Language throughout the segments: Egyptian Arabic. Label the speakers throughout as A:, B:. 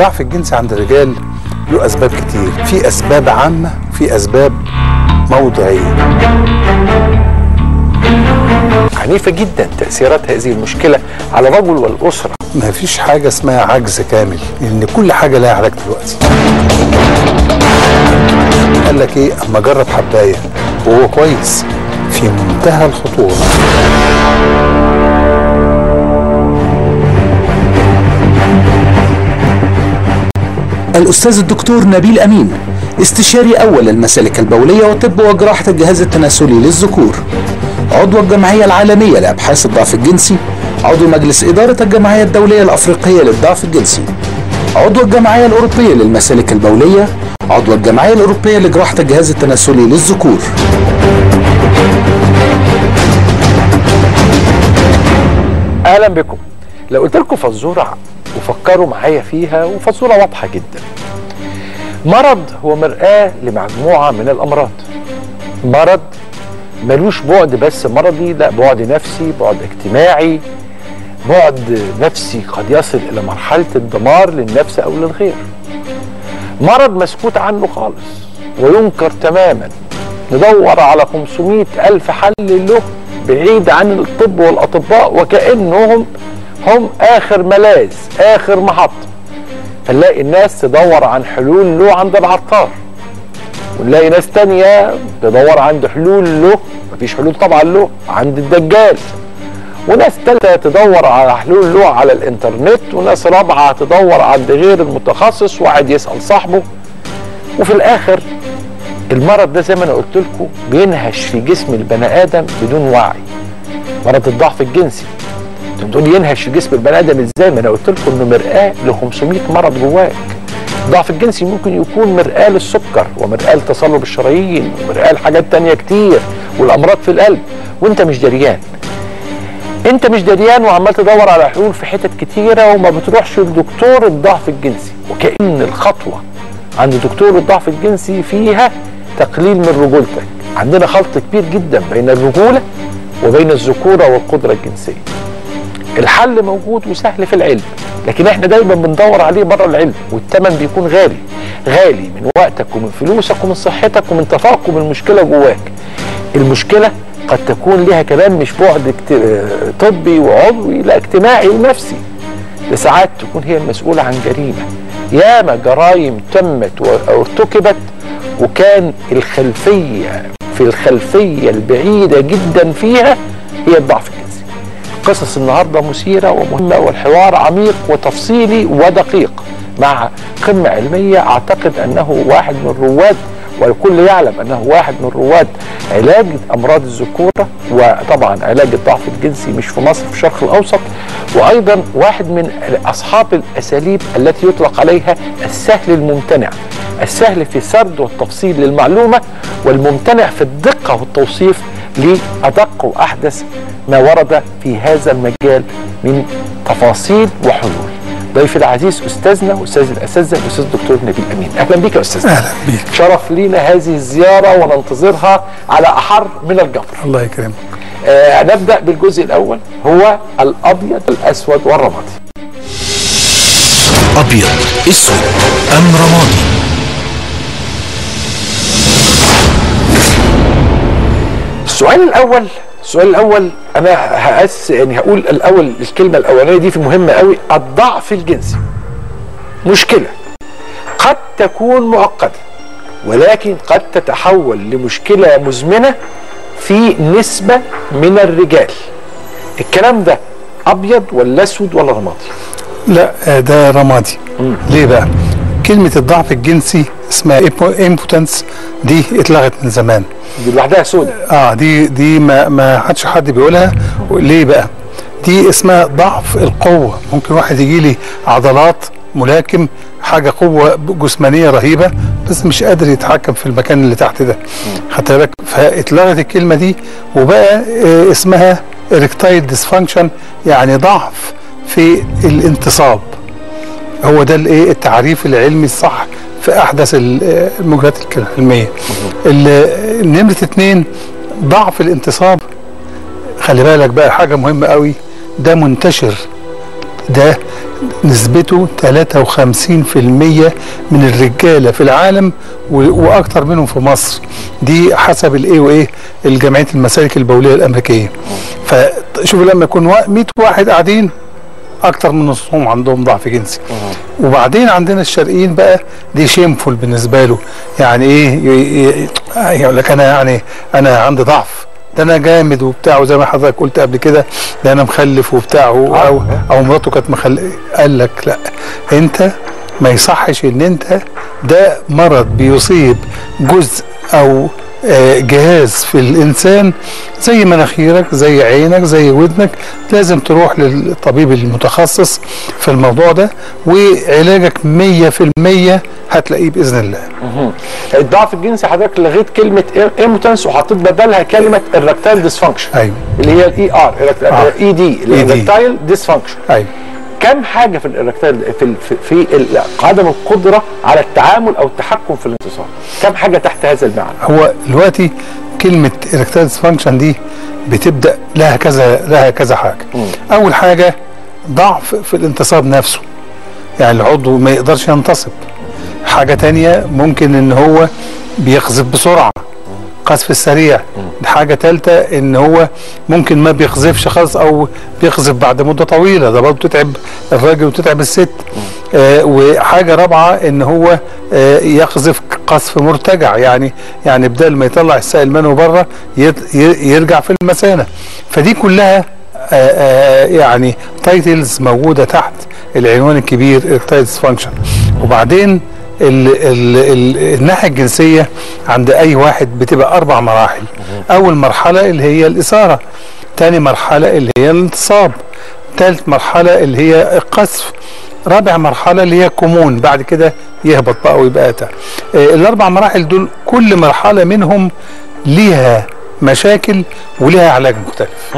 A: الضعف الجنسي عند الرجال له اسباب كتير في اسباب عامه في اسباب موضعيه
B: عنيفة جدا تأثيرات هذه المشكلة على الرجل والأسرة
A: ما فيش حاجه اسمها عجز كامل لان كل حاجه لها علاج دلوقتي قال لك ايه اما جرب حبايه وهو كويس في منتهى الخطوره
C: الأستاذ الدكتور نبيل أمين استشاري أول المسالك البولية وطب وجراحة الجهاز التناسلي للذكور عضو الجمعية العالمية لأبحاث الضعف الجنسي عضو مجلس إدارة الجمعية الدولية الأفريقية للضعف الجنسي عضو الجمعية الأوروبية للمسالك البولية عضو الجمعية الأوروبية لجراحة الجهاز التناسلي للذكور
B: أهلا بكم لو قلت لكم فزورة وفكروا معايا فيها وفزورة واضحة جدا مرض هو مرآة لمجموعة من الأمراض مرض ملوش بعد بس مرضي لا بعد نفسي بعد اجتماعي بعد نفسي قد يصل إلى مرحلة الدمار للنفس أو للغير مرض مسكوت عنه خالص وينكر تماما ندور على 500 ألف حل له بعيد عن الطب والأطباء وكأنهم هم آخر ملاذ آخر محطة فنلاقي الناس تدور عن حلول له عند العطار ونلاقي ناس تانية تدور عند حلول له مفيش حلول طبعا له عند الدجال وناس تالتة تدور على حلول له على الانترنت وناس رابعة تدور عند غير المتخصص وقاعد يسأل صاحبه وفي الآخر المرض ده زي ما انا قلت لكم بينهش في جسم البني ادم بدون وعي مرض الضعف الجنسي انتوا بتقول ينهش في جسم البني ادم ازاي ما انا قلت لكم انه مرآة ل 500 مرض جواك الضعف الجنسي ممكن يكون مرآة للسكر ومرآة لتصلب الشرايين ومرآة لحاجات تانية كتير والامراض في القلب وانت مش دريان انت مش دريان وعمال تدور على حلول في حتت كتيره وما بتروحش لدكتور الضعف الجنسي وكأن الخطوه عند دكتور الضعف الجنسي فيها تقليل من رجولتك عندنا خلط كبير جدا بين الرجوله وبين الذكوره والقدره الجنسيه الحل موجود وسهل في العلم لكن احنا دايما بندور عليه بره العلم والثمن بيكون غالي غالي من وقتك ومن فلوسك ومن صحتك ومن تفاقم المشكله جواك المشكله قد تكون لها كمان مش بعد اكت- طبي وعضوي لا اجتماعي ونفسي ده ساعات تكون هي المسؤولة عن جريمة ياما جرائم تمت وارتكبت وكان الخلفية في الخلفية البعيدة جدا فيها هي الضعف الجنسي قصص النهاردة مثيرة ومهمة والحوار عميق وتفصيلي ودقيق مع قمة علمية أعتقد أنه واحد من رواد والكل يعلم أنه واحد من رواد علاج أمراض الذكورة وطبعا علاج الضعف الجنسي مش في مصر في الشرق الأوسط وأيضا واحد من أصحاب الأساليب التي يطلق عليها السهل الممتنع السهل في سرد والتفصيل للمعلومة والممتنع في الدقة والتوصيف لأدق وأحدث ما ورد في هذا المجال من تفاصيل وحلول ضيفي العزيز استاذنا واستاذ الاساتذه الاستاذ الدكتور نبيل امين اهلا بك يا استاذ
A: اهلا بيك
B: شرف لينا هذه الزياره وننتظرها على احر من الجمر
A: الله يكرمك
B: آه نبدا بالجزء الاول هو الابيض الاسود والرمادي
D: أبيض أسود أم رمادي
B: السؤال الاول السؤال الاول انا هأس يعني هقول الاول الكلمه الاولانيه دي في مهمه قوي الضعف الجنسي مشكله قد تكون معقده ولكن قد تتحول لمشكله مزمنه في نسبه من الرجال الكلام ده ابيض ولا اسود ولا رمادي
A: لا آه، ده رمادي ليه بقى كلمة الضعف الجنسي اسمها امبوتنس دي اتلغت من زمان
B: دي لوحدها سودة
A: اه دي دي ما ما حدش حد بيقولها ليه بقى دي اسمها ضعف القوة ممكن واحد يجي لي عضلات ملاكم حاجة قوة جسمانية رهيبة بس مش قادر يتحكم في المكان اللي تحت ده خدت بالك فاتلغت الكلمة دي وبقى آه، اسمها erectile dysfunction يعني ضعف في الانتصاب هو ده الايه التعريف العلمي الصح في احدث ال- الموجات العلميه ال- نمره اتنين ضعف الانتصاب خلي بالك بقى حاجه مهمه قوي ده منتشر ده نسبته 53% من الرجاله في العالم و- واكتر منهم في مصر دي حسب الاي او ايه الجمعيه المسالك البوليه الامريكيه فشوفوا لما يكون وا- 100 واحد قاعدين اكتر من نصهم عندهم ضعف جنسي وبعدين عندنا الشرقيين بقى دي شيمفول بالنسبه له يعني ايه ي- ي- يقول لك انا يعني انا عندي ضعف ده انا جامد وبتاع وزي ما حضرتك قلت قبل كده ده انا مخلف وبتاع او او, أو مراته كانت مخلف قال لك لا انت ما يصحش ان انت ده مرض بيصيب جزء او آه، جهاز في الانسان زي مناخيرك زي عينك زي ودنك لازم تروح للطبيب المتخصص في الموضوع ده وعلاجك 100% هتلاقيه باذن الله
B: الضعف الجنسي حضرتك لغيت كلمه ايموتنس وحطيت بدلها كلمه الركتايل ديسفانكشن
A: ايوه
B: اللي هي الاي ار
A: آه.
B: اي دي
A: ED.
B: الركتايل ديسفانكشن
A: ايوه
B: كم حاجه في الاركتايل في ال- في, في ال- عدم القدره على التعامل او التحكم في الانتصاب كم حاجه تحت هذا المعنى
A: هو دلوقتي كلمه erectile dysfunction دي بتبدا لها كذا لها كذا حاجه اول حاجه ضعف في الانتصاب نفسه يعني العضو ما يقدرش ينتصب حاجه تانية ممكن ان هو بيقذف بسرعه قذف السريع حاجة تالتة ان هو ممكن ما بيقذفش خالص او بيقذف بعد مدة طويلة ده برضه تتعب الراجل وتتعب الست آه وحاجة رابعة ان هو آه يقذف قذف مرتجع يعني يعني بدل ما يطلع السائل المنوي بره يت- ي- يرجع في المثانة فدي كلها آه آه يعني تايتلز موجودة تحت العنوان الكبير erectile dysfunction وبعدين ال ال ال الناحيه الجنسيه عند اي واحد بتبقى اربع مراحل اول مرحله اللي هي الاثاره تاني مرحله اللي هي الانتصاب ثالث مرحله اللي هي القذف رابع مرحله اللي هي الكمون بعد كده يهبط بقى ويبقى اتى آه، الاربع مراحل دول كل مرحله منهم ليها مشاكل وليها علاج مختلف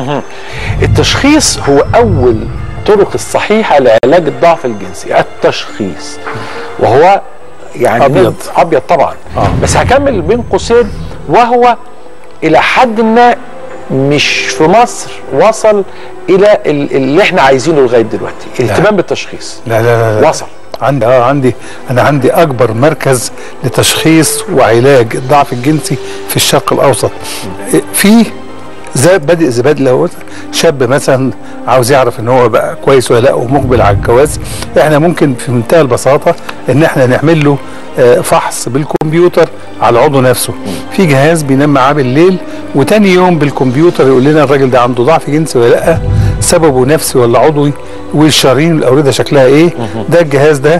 B: التشخيص هو اول طرق الصحيحه لعلاج الضعف الجنسي التشخيص وهو يعني
A: أبيض.
B: ند- ابيض طبعا آه. بس هكمل بين قوسين وهو الى حد ما مش في مصر وصل الى ال- اللي احنا عايزينه لغايه دلوقتي الاهتمام بالتشخيص
A: لا لا لا, لا.
B: وصل
A: عندي اه عندي انا عندي اكبر مركز لتشخيص وعلاج الضعف الجنسي في الشرق الاوسط إيه، في زي بادئ زباد لو شاب مثلا عاوز يعرف ان هو بقى كويس ولا لا ومقبل على الجواز احنا ممكن في منتهى البساطه ان احنا نعمل له آه، فحص بالكمبيوتر على العضو نفسه في جهاز بينام معاه بالليل وتاني يوم بالكمبيوتر يقول لنا الراجل ده عنده ضعف جنسي ولا لا سببه نفسي ولا عضوي والشرايين الاورده شكلها ايه ده الجهاز ده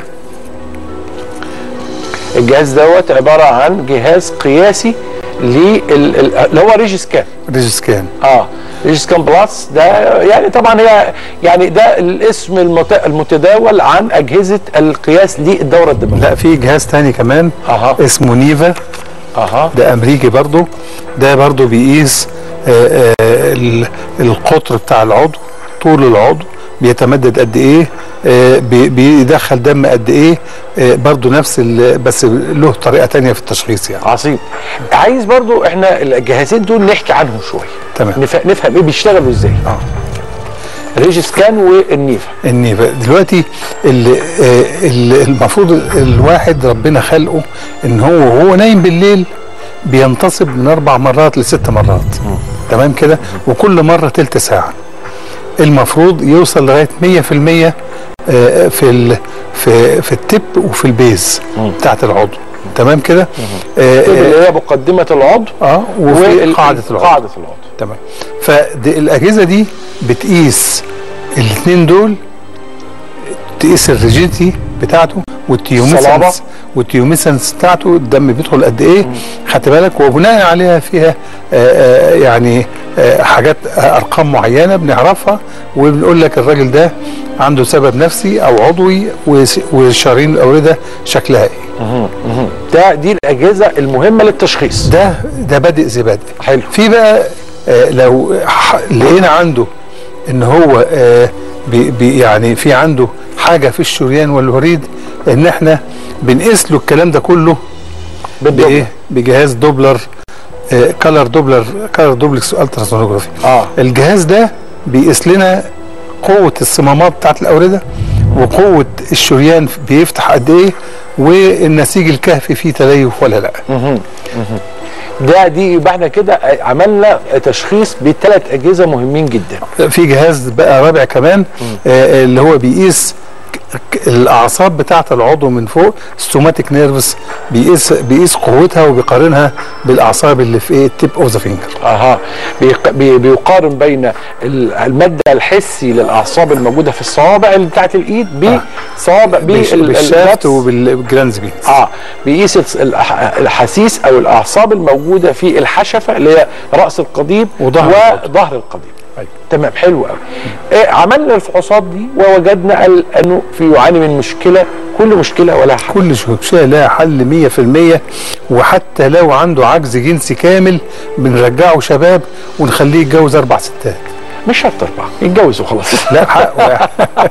B: الجهاز دوت عباره عن جهاز قياسي لل- ال- اللي هو ريجي سكان
A: ريجسكان
B: اه ريجي سكان بلس ده يعني طبعا هي يعني ده الاسم المت- المتداول عن اجهزه القياس للدوره الدمويه
A: لا في جهاز تاني كمان
B: أها.
A: اسمه نيفا
B: اها
A: ده امريكي برضو ده برضو بيقيس آه، آه، ال- القطر بتاع العضو طول العضو بيتمدد قد ايه آه، بي- بيدخل دم قد ايه آه، برضو نفس ال- بس له طريقه تانية في التشخيص يعني
B: عظيم عايز برضو احنا الجهازين دول نحكي عنهم شويه
A: تمام.
B: نف- نفهم ايه بيشتغلوا ازاي
A: اه
B: ريجي سكان والنيفا
A: النيفا دلوقتي ال- آه، ال- المفروض الواحد ربنا خلقه ان هو وهو نايم بالليل بينتصب من اربع مرات لست مرات تمام كده وكل مره تلت ساعه المفروض يوصل لغايه 100% آه، في ال في في التب وفي البيز بتاعت العضو تمام كده آه،
B: اللي هي مقدمه العضو
A: اه وفي
B: وال-
A: قاعده العضو
B: قاعده العضو
A: تمام فالاجهزه دي بتقيس الاثنين دول تقيس الريجيتي بتاعته
B: الصلابة.
A: والتيوميسنس والتيوميسنس بتاعته الدم بيدخل قد ايه خدت بالك وبناء عليها فيها آه، آه، يعني آه، حاجات آه، ارقام معينه بنعرفها وبنقول لك الراجل ده عنده سبب نفسي او عضوي وس- والشرايين الاورده شكلها ايه
B: ده دي الاجهزه المهمه للتشخيص
A: ده ده بادئ زي بادئ
B: حلو
A: في بقى آه لو ح- لقينا عنده ان هو آه بي بي يعني في عنده حاجه في الشريان والوريد ان احنا بنقيس له الكلام ده كله
B: بالدوبلر.
A: بايه بجهاز دوبلر آه كلر دوبلر كلر دوبلكس التراسونوجرافي
B: اه
A: الجهاز ده بيقيس لنا قوه الصمامات بتاعت الاورده وقوه الشريان بيفتح قد ايه والنسيج الكهفي فيه تليف ولا لا
B: ده دي يبقى احنا كده عملنا تشخيص بثلاث اجهزه مهمين جدا
A: في جهاز بقى رابع كمان آه اللي هو بيقيس ك- ك- الاعصاب بتاعه العضو من فوق ستوماتيك نيرفس بيقيس بيقيس قوتها وبيقارنها بالاعصاب اللي في ايه التيب اوف ذا فينجر
B: اها بيق- بي- بيقارن بين ال- المادة الحسي للاعصاب الموجوده في الصوابع اللي بتاعت الايد بصوابع
A: بالش-
B: بال-
A: بالشافت
B: النفس.
A: وبالجرانز بي
B: اه بيقيس الس- الأح- الحسيس او الاعصاب الموجوده في الحشفه اللي هي راس القضيب
A: وظهر القضيب.
B: وظهر القضيب أيوة. تمام حلو قوي إيه عملنا الفحوصات دي ووجدنا ال- انه في يعاني من مشكله كل مشكله ولها حل
A: كل شيء لها حل 100% وحتى لو عنده عجز جنسي كامل بنرجعه شباب ونخليه يتجوز اربع ستات
B: مش شرط اربعه يتجوز وخلاص
A: لا حقه يعني.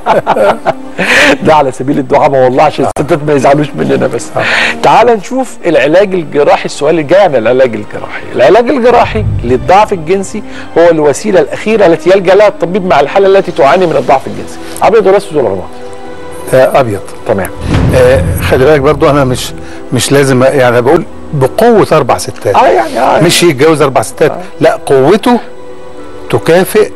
B: ده على سبيل الدعامه والله عشان الستات ما يزعلوش مننا بس تعال نشوف العلاج الجراحي السؤال الجاي عن العلاج الجراحي العلاج الجراحي للضعف الجنسي هو الوسيله الاخيره التي يلجا لها الطبيب مع الحاله التي تعاني من الضعف الجنسي ابيض ولا اسود ولا رماد
A: آه، ابيض
B: تمام
A: آه، خلي بالك برضو انا مش مش لازم يعني أنا بقول بقوه اربع ستات
B: اه يعني اه
A: مش يتجوز اربع ستات لا قوته تكافئ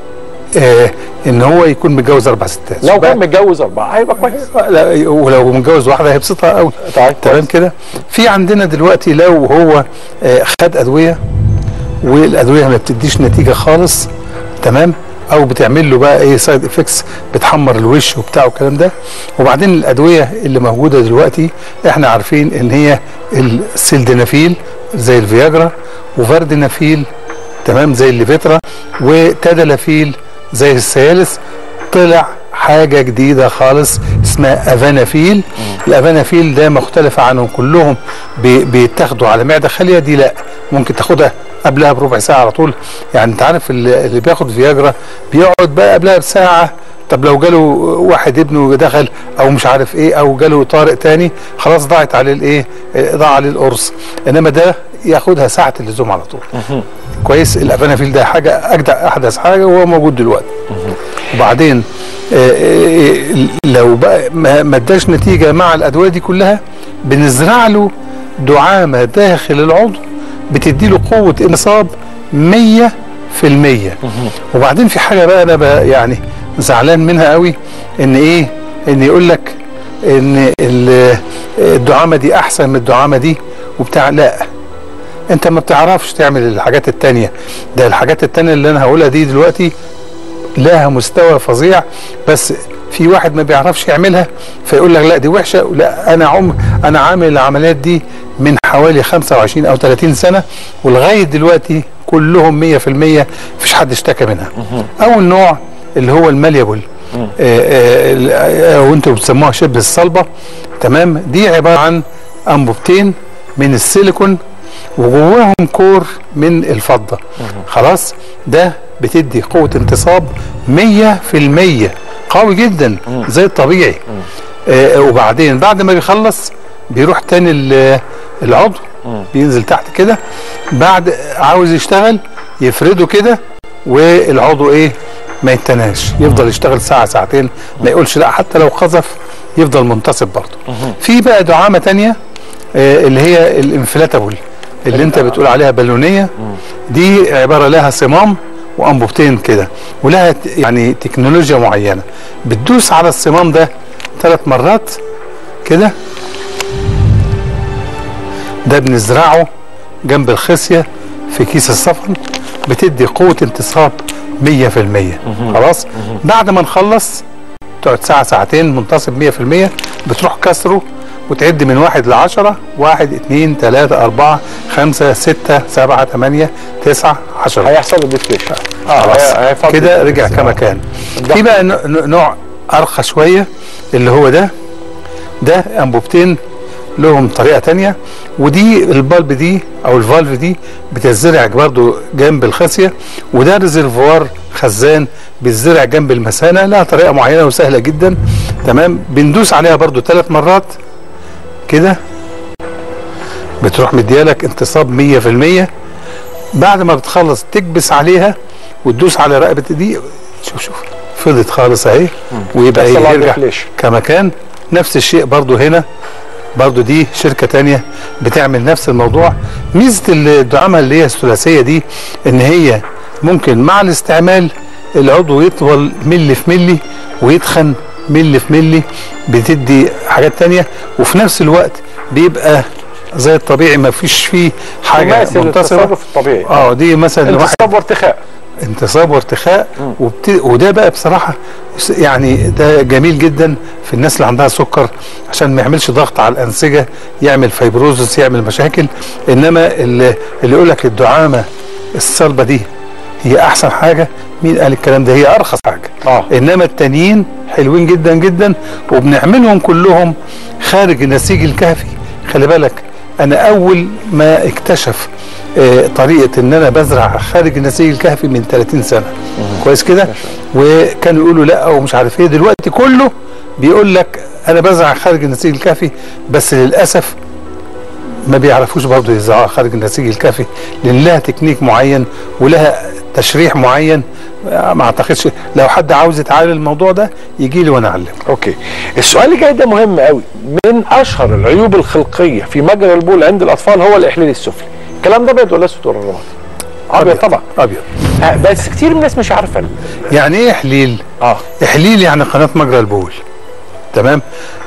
A: آه ان هو يكون متجوز اربع ستات
B: لو
A: بقى-
B: كان متجوز اربعه هيبقى كويس
A: لا ولو متجوز واحده هيبسطها قوي
B: طيب
A: تمام كده في عندنا دلوقتي لو هو آه، خد ادويه والادويه ما بتديش نتيجه خالص تمام او بتعمل له بقى ايه سايد افكتس بتحمر الوش وبتاع والكلام ده وبعدين الادويه اللي موجوده دلوقتي احنا عارفين ان هي السلدنافيل زي الفياجرا وفاردنافيل تمام زي الليفيترا وتادلافيل زي السيالس طلع حاجه جديده خالص اسمها افانافيل الافانافيل ده مختلف عنهم كلهم بي- بيتاخدوا على معده خاليه دي لا ممكن تاخدها قبلها بربع ساعه على طول يعني انت عارف اللي اللي بياخد فياجرا بيقعد بقى قبلها بساعه طب لو جاله واحد ابنه دخل او مش عارف ايه او جاله طارئ تاني خلاص ضاعت عليه الايه آه، ضاع عليه القرص انما ده ياخدها ساعه اللزوم على طول كويس الافانافيل ده حاجه اجدع احدث حاجه وهو موجود دلوقتي وبعدين آه، آه، لو بقى ما ما اداش نتيجه مع الادويه دي كلها بنزرع له دعامه داخل العضو بتدي له قوه انصاب 100% وبعدين في حاجه بقى انا بقى يعني زعلان منها قوي ان ايه ان يقول لك ان ال- الدعامه دي احسن من الدعامه دي وبتاع لا انت ما بتعرفش تعمل الحاجات التانية ده الحاجات التانية اللي انا هقولها دي دلوقتي لها مستوى فظيع بس في واحد ما بيعرفش يعملها فيقول لك لا دي وحشه لا انا عم انا عامل العمليات دي من حوالي 25 او 30 سنه ولغايه دلوقتي كلهم 100% مفيش حد اشتكى منها. اول نوع اللي هو الماليابل آه، آه، او انتوا بتسموها شبه الصلبه تمام دي عباره عن انبوبتين من السيليكون وجواهم كور من الفضه خلاص ده بتدي قوه انتصاب 100% قوي جدا زي الطبيعي آه وبعدين بعد ما بيخلص بيروح تاني ال- العضو بينزل تحت كده بعد عاوز يشتغل يفرده كده والعضو ايه ما يتناش يفضل يشتغل ساعه ساعتين ما يقولش لا حتى لو قذف يفضل منتصب برضه في بقى دعامه تانية آه اللي هي الانفلاتابل اللي انت بتقول عليها بالونيه دي عباره لها صمام وانبوبتين كده ولها ت- يعني تكنولوجيا معينه بتدوس على الصمام ده ثلاث مرات كده ده بنزرعه جنب الخصيه في كيس الصفن بتدي قوه انتصاب 100% خلاص بعد ما نخلص تقعد ساعه ساعتين منتصب 100% بتروح كسره وتعد من واحد لعشرة واحد اتنين تلاتة أربعة خمسة ستة سبعة تمانية تسعة عشرة
B: هيحصل له ديفليشن
A: خلاص
B: هي- هيفضل
A: كده رجع
B: deflation.
A: كما كان
B: ده-
A: في بقى نوع- نوع ارخى شويه اللي هو ده ده انبوبتين لهم طريقه تانية ودي البلب دي او الفالف دي بتزرع برضو جنب الخاسيه وده ريزرفوار خزان بيتزرع جنب المثانه لها طريقه معينه وسهله جدا تمام بندوس عليها برضو ثلاث مرات كده بتروح مديالك انتصاب 100% بعد ما بتخلص تكبس عليها وتدوس على رقبه دي شوف شوف فضت خالص اهي ويبقى
B: يحصل لها
A: يرجع
B: deflation.
A: كمكان نفس الشيء برضو هنا برضو دي شركة تانية بتعمل نفس الموضوع ميزة الدعامة اللي هي الثلاثية دي ان هي ممكن مع الاستعمال العضو يطول ملي في ملي ويتخن ملي في ملي بتدي حاجات تانية وفي نفس الوقت بيبقى زي الطبيعي ما فيش فيه حاجة
B: تماثل
A: منتصرة
B: التصرف الطبيعي
A: اه دي مثلا واحد
B: انتصاب وارتخاء
A: انتصاب وارتخاء وبت... وده بقى بصراحه س- يعني ده جميل جدا في الناس اللي عندها سكر عشان ما يعملش ضغط على الانسجه يعمل فيبروزس يعمل مشاكل انما اللي, اللي يقول لك الدعامه الصلبه دي هي احسن حاجه مين قال الكلام ده هي ارخص حاجه
B: آه.
A: انما التانيين حلوين جدا جدا وبنعملهم كلهم خارج النسيج الكهفي خلي بالك انا اول ما اكتشف آه، طريقه ان انا بزرع خارج النسيج الكهفي من 30 سنه كويس كده وكانوا يقولوا لا ومش عارف ايه دلوقتي كله بيقول لك انا بزرع خارج النسيج الكهفي بس للاسف ما بيعرفوش برضه يزرعوها خارج النسيج الكافي لان لها تكنيك معين ولها تشريح معين ما اعتقدش لو حد عاوز يتعلم الموضوع ده يجي لي وانا اعلمه
B: اوكي السؤال اللي جاي ده مهم قوي من اشهر العيوب الخلقيه في مجرى البول عند الاطفال هو الاحلال السفلي الكلام ده ابيض ولا اسود ولا رمادي ابيض طبعا
A: ابيض
B: آه، بس كتير من الناس مش عارفه ال-
A: يعني ايه احليل
B: اه
A: احليل يعني قناه مجرى البول تمام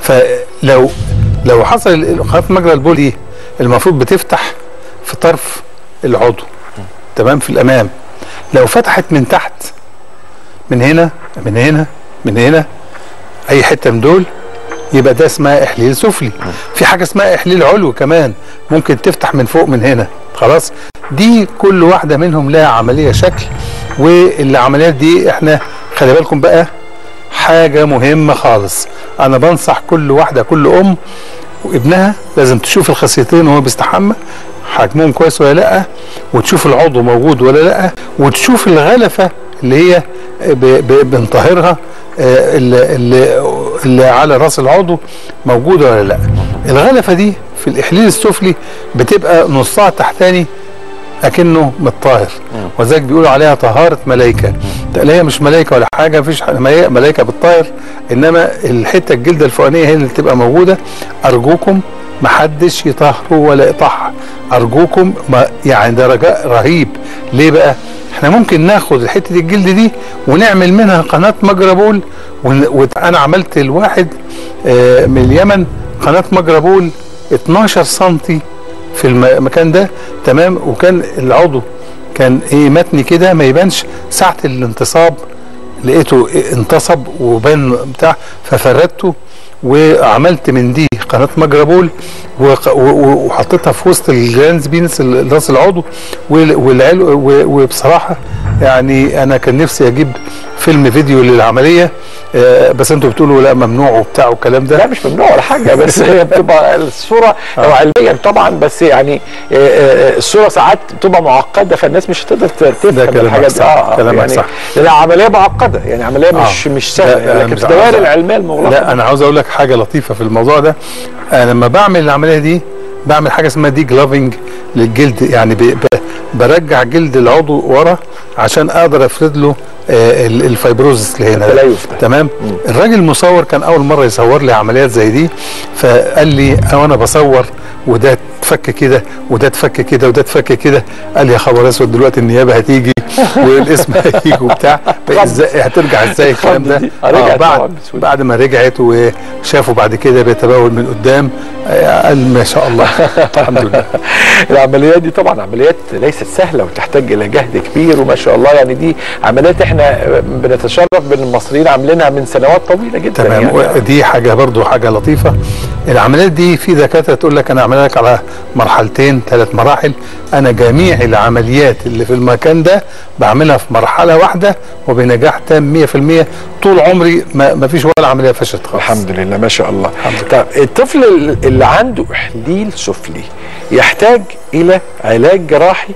A: فلو لو حصل ال- قناه مجرى البول دي المفروض بتفتح في طرف العضو تمام في الامام لو فتحت من تحت من هنا من هنا من هنا اي حته من دول يبقى ده اسمها احليل سفلي في حاجه اسمها احليل علوي كمان ممكن تفتح من فوق من هنا خلاص دي كل واحده منهم لها عمليه شكل والعمليات دي احنا خلي بالكم بقى حاجه مهمه خالص انا بنصح كل واحده كل ام وابنها لازم تشوف الخصيتين وهو بيستحمى حجمهم كويس ولا لا وتشوف العضو موجود ولا لا وتشوف الغلفه اللي هي ب- ب- بنطهرها آه، اللي, اللي, اللي على راس العضو موجوده ولا لا الغلفه دي في الاحليل السفلي بتبقى نصها تحتاني اكنه متطهر وذلك بيقولوا عليها طهاره ملائكه لا هي مش ملائكه ولا حاجه مفيش ح- ملاي- ملائكه بتطهر انما الحته الجلده الفوقانيه هي اللي بتبقى موجوده ارجوكم محدش يطهروا ولا يقطعها ارجوكم ما يعني ده رجاء رهيب ليه بقى احنا ممكن ناخد حته الجلد دي ونعمل منها قناه مجرى بول ون- وانا عملت الواحد آه، من اليمن قناه مجرى بول 12 سنتي في الم- المكان ده تمام وكان العضو كان ايه متني كده ما يبانش ساعه الانتصاب لقيته إيه انتصب وبان بتاع ففردته وعملت من دي قناه مجرى بول وق- و- و- وحطيتها في وسط الجرانز بينس ال- راس العضو وال- والعلو و- وبصراحه يعني انا كان نفسي اجيب فيلم فيديو للعمليه آه، بس انتوا بتقولوا لا ممنوع وبتاع والكلام ده
B: لا مش ممنوع ولا حاجه بس هي بتبقى الصوره لو علميا طبعا بس يعني آه، آه، الصوره ساعات بتبقى معقده فالناس مش هتقدر تفهم
A: كلامك
B: الحاجات دي
A: صح،
B: اه
A: كلامك
B: يعني
A: صح.
B: لان عمليه معقده يعني عمليه
A: آه.
B: مش مش
A: لا،
B: سهله
A: أنا
B: لكن
A: مش
B: في الدوائر
A: عاوز-
B: العلميه المغلقه
A: لا انا عاوز اقول لك حاجه لطيفه في الموضوع ده انا لما بعمل العمليه دي بعمل حاجه اسمها دي جلافنج للجلد يعني ب- ب- برجع جلد العضو ورا عشان اقدر افرد له آه، ال- الفيبروزس اللي هنا ده.
B: التليف ده.
A: تمام الراجل المصور كان اول مره يصور لي عمليات زي دي فقال لي وانا بصور وده اتفك كده وده اتفك كده وده اتفك كده قال لي يا خبر اسود دلوقتي النيابه هتيجي والاسم هيجي وبتاع ازاي هترجع ازاي الكلام ده
B: دي. آه، رجعت
A: آه بعد
B: طبعاً بسهولة.
A: بعد ما رجعت وشافوا بعد كده بيتبول من قدام آه، قال ما شاء الله الحمد لله
B: العمليات دي طبعا عمليات ليست سهله وتحتاج الى جهد كبير وما شاء الله يعني دي عمليات احنا بنتشرف بان المصريين عاملينها من سنوات طويله جدا
A: تمام
B: يعني
A: ودي حاجه برضو حاجه لطيفه العمليات دي في دكاتره تقول لك انا اعملها لك على مرحلتين ثلاث مراحل انا جميع العمليات اللي في المكان ده بعملها في مرحله واحده وبنجاح تام 100% طول عمري ما, ما فيش ولا عمليه فشلت خالص
B: الحمد لله ما شاء الله طب الطفل اللي عنده احليل سفلي يحتاج الى علاج جراحي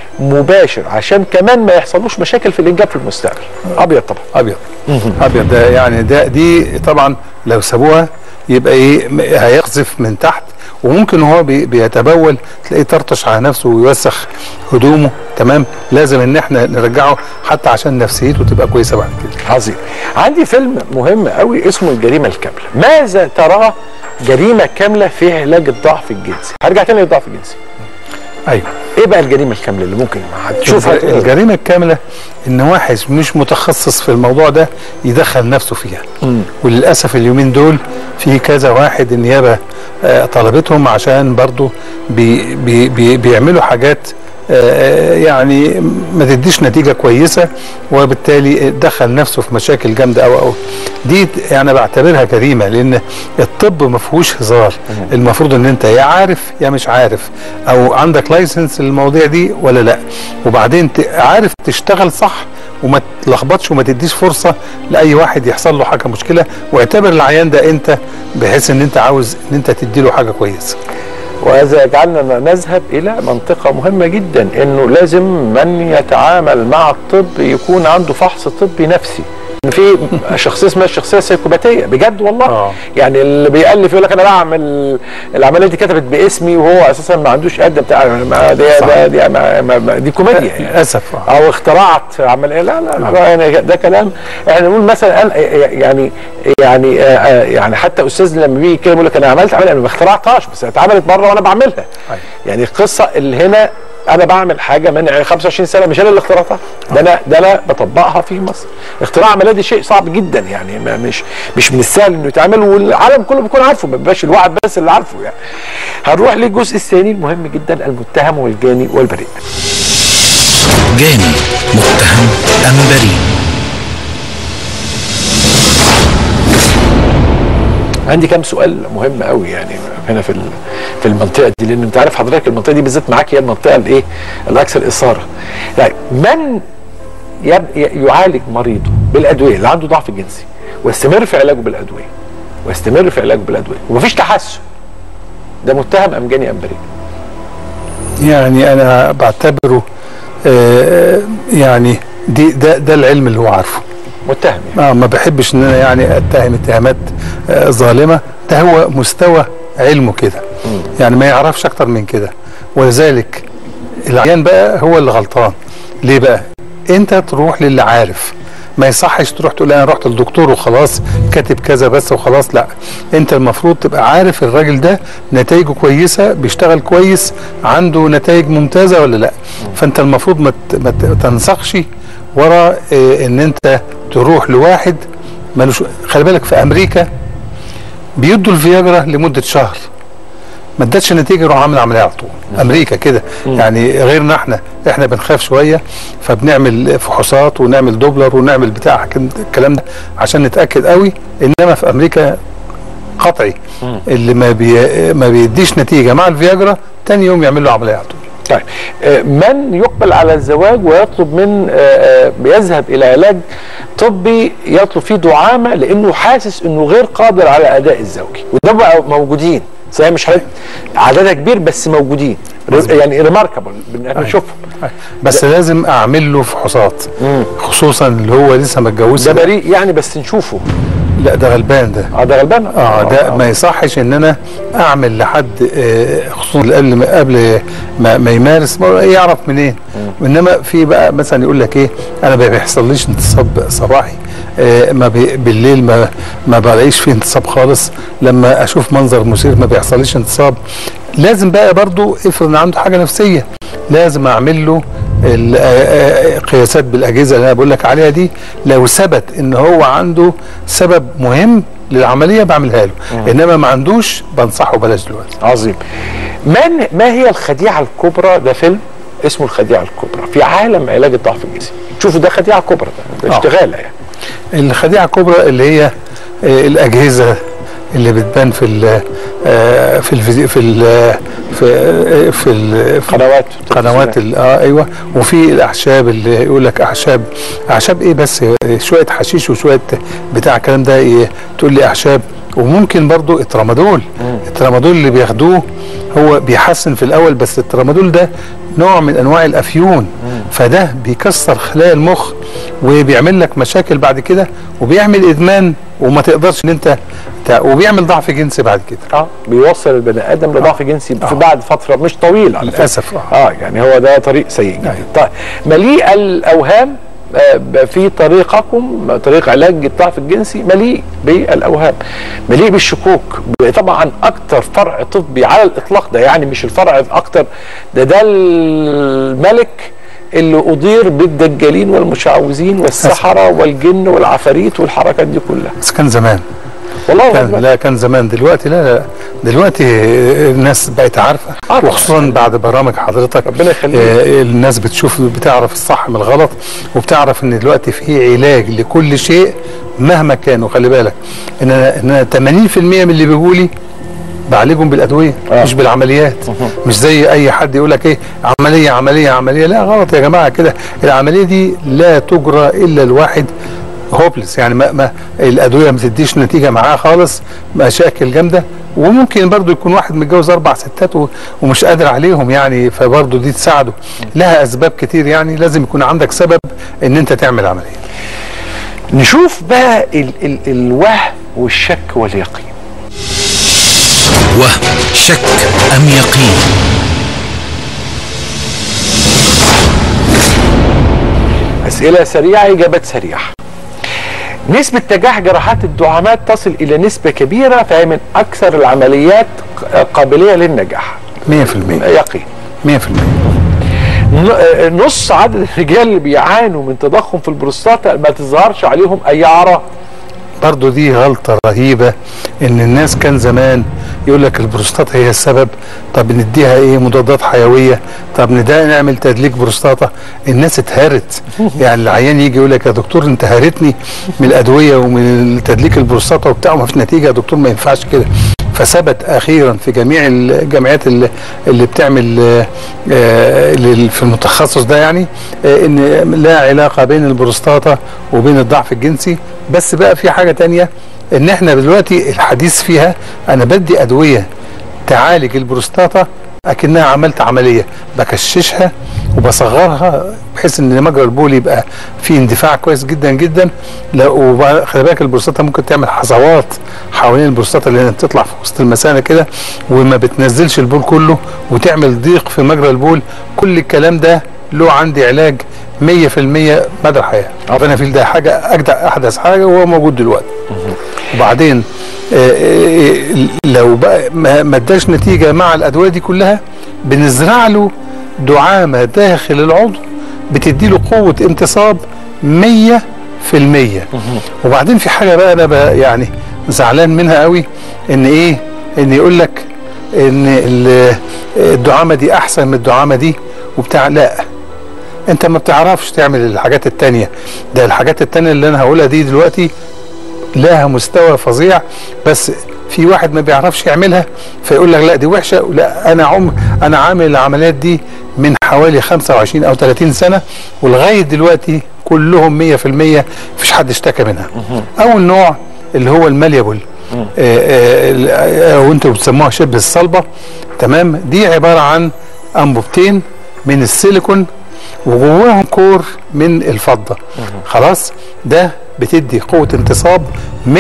B: مباشر عشان كمان ما يحصلوش مشاكل في الانجاب في المستقبل ابيض طبعا
A: ابيض ابيض ده يعني ده دي طبعا لو سابوها يبقى ايه م- هيقذف من تحت وممكن هو بي- بيتبول تلاقيه طرطش على نفسه ويوسخ هدومه تمام لازم ان احنا نرجعه حتى عشان نفسيته تبقى كويسه بعد كده
B: عظيم عندي فيلم مهم قوي اسمه الجريمه الكامله ماذا ترى جريمه كامله في علاج الضعف الجنسي هرجع تاني للضعف الجنسي
A: ايوه
B: ايه بقى الجريمه الكامله اللي ممكن هتشوفها
A: الج- الجريمه الكامله ان واحد مش متخصص في الموضوع ده يدخل نفسه فيها وللاسف اليومين دول في كذا واحد النيابه آه، طلبتهم عشان برضو بي بي بي بيعملوا حاجات آه، يعني ما تديش نتيجه كويسه وبالتالي دخل نفسه في مشاكل جامده قوي قوي دي ت- انا بعتبرها جريمه لان الطب ما فيهوش هزار المفروض ان انت يا عارف يا مش عارف او عندك لايسنس للمواضيع دي ولا لا وبعدين ت- عارف تشتغل صح وما تلخبطش وما تديش فرصه لاي واحد يحصل له حاجه مشكله واعتبر العيان ده انت بحيث ان انت عاوز ان انت تدي له حاجه كويسه
B: وهذا يجعلنا نذهب الى منطقه مهمه جدا انه لازم من يتعامل مع الطب يكون عنده فحص طبي نفسي إن في شخصيه اسمها الشخصيه السيكوباتيه بجد والله
A: آه.
B: يعني اللي بيالف يقول لك انا بعمل العمليه دي كتبت باسمي وهو اساسا ما عندوش قد بتاع ما دي
A: صح.
B: دي, ما ما ما دي كوميديا يعني.
A: للاسف آه.
B: او اخترعت عمليه لا لا, لا يعني ده كلام احنا نقول مثلا أنا يعني يعني آه، آه، يعني حتى استاذ لما بيجي كده يقول لك انا عملت عمليه انا ما اخترعتهاش بس اتعملت مره وانا بعملها
A: أيوة.
B: يعني القصه اللي هنا انا بعمل حاجه من يعني 25 سنه مش انا اللي اخترعتها ده انا ده انا بطبقها في مصر اختراع عمليه دي شيء صعب جدا يعني ما مش مش من السهل انه يتعمل والعالم كله بيكون عارفه ما بيبقاش الواحد بس اللي عارفه يعني هنروح للجزء الثاني المهم جدا المتهم والجاني والبريء
D: جاني متهم أم بريء
B: عندي كام سؤال مهم قوي يعني هنا في ال- في المنطقه دي لان انت عارف حضرتك المنطقه دي بالذات معاك هي المنطقه الايه الاكثر اثاره يعني من يب ي- يعالج مريضه بالادويه اللي عنده ضعف جنسي ويستمر في علاجه بالادويه ويستمر في علاجه بالادويه ومفيش تحسن ده متهم ام جاني ام بريء
A: يعني انا بعتبره آه، يعني دي ده ده العلم اللي هو عارفه
B: متهم يعني
A: ما ما بحبش ان انا يعني اتهم اتهامات آه، ظالمه ده هو مستوى علمه كده يعني ما يعرفش اكتر من كده ولذلك العيان بقى هو اللي غلطان ليه بقى انت تروح للي عارف ما يصحش تروح تقول انا رحت للدكتور وخلاص كاتب كذا بس وخلاص لا انت المفروض تبقى عارف الراجل ده نتائجه كويسه بيشتغل كويس عنده نتائج ممتازه ولا لا فانت المفروض ما ت- ما ت- تنسقش ورا اه ان انت تروح لواحد ملوش خلي بالك في امريكا بيدوا الفياجرا لمده شهر ما ادتش نتيجه يروح عامل عمليه على طول امريكا كده يعني غيرنا احنا احنا بنخاف شويه فبنعمل فحوصات ونعمل دوبلر ونعمل بتاع كم- الكلام ده عشان نتاكد قوي انما في امريكا قطعي اللي ما بي ما بيديش نتيجه مع الفياجرا تاني يوم يعمل له عمليه على طول
B: طيب آه، من يقبل على الزواج ويطلب من آه، آه، بيذهب الى علاج طبي يطلب فيه دعامه لانه حاسس انه غير قادر على اداء الزوجي وده بقى موجودين صحيح مش حضرتك عددها كبير بس موجودين ر- يعني ريماركابل بنشوفهم
A: بس لازم اعمل له فحوصات خصوصا اللي هو لسه ما
B: ده
A: اتجوزش
B: بريء يعني بس نشوفه
A: لا ده غلبان ده
B: اه ده غلبان
A: اه ده ما يصحش ان انا اعمل لحد آه، خصوصا قبل ما قبل ما, ما يمارس ما يعرف منين انما في بقى مثلا يقول لك ايه انا ما بيحصليش انتصاب صباحي آه، ما بي بالليل ما ما بلاقيش فيه انتصاب خالص لما اشوف منظر مثير ما بيحصليش انتصاب لازم بقى برضو افرض ان عنده حاجه نفسيه لازم اعمل له ال- آه، آه، قياسات بالاجهزه اللي انا بقول لك عليها دي لو ثبت ان هو عنده سبب مهم للعمليه بعملها له انما ما عندوش بنصحه بلاش دلوقتي
B: عظيم من ما هي الخديعه الكبرى ده فيلم اسمه الخديعه الكبرى في عالم علاج الضعف الجنسي شوفوا ده خديعه كبرى ده, ده
A: آه.
B: اشتغاله يعني
A: الخديعه الكبرى اللي هي آه، الاجهزه اللي بتبان في ال آه، في الفيديو في ال في آه، في ال في
B: قنوات
A: قنوات ال- اه ايوه وفي الاعشاب اللي يقول لك اعشاب اعشاب ايه بس شويه حشيش وشويه بتاع الكلام ده إيه تقول لي اعشاب وممكن برضو الترامادول الترامادول اللي بياخدوه هو بيحسن في الاول بس الترامادول ده نوع من انواع الافيون فده بيكسر خلايا المخ وبيعمل لك مشاكل بعد كده وبيعمل ادمان وما تقدرش ان انت وبتاع وبيعمل ضعف جنسي بعد كده
B: اه بيوصل البني ادم لضعف جنسي في بعد فتره مش طويله على فكرة.
A: للاسف آه.
B: اه يعني هو ده طريق سيء جدا طيب مليء الاوهام آه، ب- في طريقكم طريق علاج الضعف الجنسي مليء بالاوهام مليء بالشكوك ب- طبعا اكتر فرع طبي على الاطلاق ده يعني مش الفرع الاكتر ده ده الملك اللي اضير بالدجالين والمشعوذين والسحره والجن والعفاريت والحركات دي كلها
A: بس كان زمان
B: والله
A: كان
B: أكبر.
A: لا كان زمان دلوقتي لا لا دلوقتي الناس بقت عارفه
B: آه.
A: وخصوصا بعد برامج حضرتك
B: ربنا يخليك.
A: آه، الناس بتشوف بتعرف الصح من الغلط وبتعرف ان دلوقتي في علاج لكل شيء مهما كان وخلي بالك ان انا ان أنا 80% من اللي بيجوا لي بعالجهم بالادويه
B: آه.
A: مش بالعمليات مش زي اي حد يقول لك ايه عمليه عمليه عمليه لا غلط يا جماعه كده العمليه دي لا تجرى الا الواحد هوبلس يعني ما, ما الادويه ما تديش نتيجه معاه خالص مشاكل جامده وممكن برضو يكون واحد متجوز اربع ستات و- ومش قادر عليهم يعني فبرضو دي تساعده لها اسباب كتير يعني لازم يكون عندك سبب ان انت تعمل عمليه
B: نشوف بقى ال ال الوهم والشك واليقين
D: وهم شك أم يقين
B: أسئلة سريعة إجابات سريعة نسبة تجاح جراحات الدعامات تصل إلى نسبة كبيرة فهي من أكثر العمليات ق- قابلية للنجاح
A: 100%
B: يقين
A: 100%
B: ن- آه، نص عدد الرجال اللي بيعانوا من تضخم في البروستاتا ما تظهرش عليهم أي أعراض
A: برضو دي غلطة رهيبة ان الناس كان زمان يقول لك البروستاتا هي السبب طب نديها ايه مضادات حيوية طب نداء نعمل تدليك بروستاتا الناس اتهرت يعني العيان يجي يقول لك يا دكتور انت هرتني من الادوية ومن تدليك البروستاتا وبتاع وما فيش نتيجة يا دكتور ما ينفعش كده فثبت اخيرا في جميع الجامعات اللي, اللي بتعمل آه، آه، لل- في المتخصص ده يعني آه، ان لا علاقه بين البروستاتا وبين الضعف الجنسي بس بقى في حاجه تانية ان احنا دلوقتي الحديث فيها انا بدي ادويه تعالج البروستاتا اكنها عملت عمليه بكششها وبصغرها بحيث ان مجرى البول يبقى فيه اندفاع كويس جدا جدا لا وخلي بالك البروستاتا ممكن تعمل حصوات حوالين البروستاتا اللي هي بتطلع في وسط المثانه كده وما بتنزلش البول كله وتعمل ضيق في مجرى البول كل الكلام ده له عندي علاج 100% مدى الحياه البنافيل ده حاجه اجدع احدث حاجه وهو موجود دلوقتي وبعدين آه، آه، لو بقى ما ما اداش نتيجه مع الادويه دي كلها بنزرع له دعامه داخل العضو بتدي له قوه امتصاب 100% وبعدين في حاجه بقى انا بقى يعني زعلان منها قوي ان ايه ان يقول لك ان ال- الدعامه دي احسن من الدعامه دي وبتاع لا انت ما بتعرفش تعمل الحاجات التانية ده الحاجات التانية اللي انا هقولها دي دلوقتي لها مستوى فظيع بس في واحد ما بيعرفش يعملها فيقول لك لا دي وحشه لا انا عم انا عامل العمليات دي من حوالي 25 او 30 سنه ولغايه دلوقتي كلهم 100% مفيش حد اشتكى منها. اول نوع اللي هو الماليابل آه، آه، او انتوا بتسموها شبه الصلبه تمام دي عباره عن انبوبتين من السيليكون وجواهم كور من الفضه خلاص ده بتدي قوه انتصاب 100%